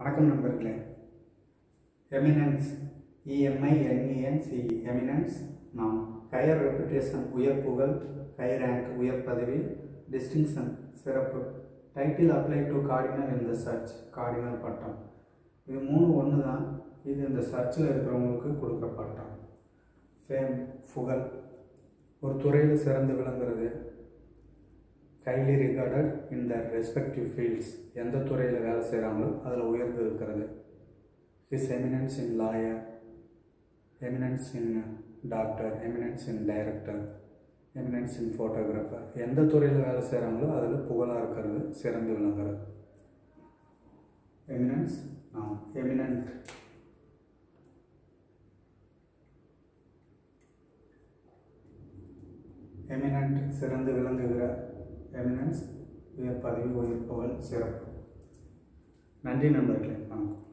வணக்கம் நண்பர்களே eminence இஎம்ஐஎன்இஎன்சி eminence நாம் ஹையர் ரெப்புடேஷன் உயர் புகழ் ஹை ரேங்க் உயர் பதவி டிஸ்டிங்ஷன் சிறப்பு டைட்டில் அப்ளை டு கார்டினல் இந்த சர்ச் கார்டினல் பட்டம் இது மூணு ஒன்று தான் இது இந்த சர்ச்சில் இருக்கிறவங்களுக்கு கொடுக்குற பட்டம் ஃபேம் புகழ் ஒரு துறையில் சிறந்து விளங்குறது highly regarded in the respective fields எந்த துறையில் வேலை செய்கிறாங்களோ அதில் உயர்ந்து இருக்கிறது his eminence in lawyer eminence in doctor eminence in director eminence in photographer எந்த துறையில் வேலை செய்கிறாங்களோ அதில் புகழாக இருக்கிறது சிறந்து விளங்குறது எமினன்ஸ் நாம் எமினன்ட் எமினன்ட் சிறந்து விளங்குகிற எமினன்ஸ் உயர் பதவி உயர் புகழ் சிறப்பு நன்றி நண்பர்களே வணக்கம்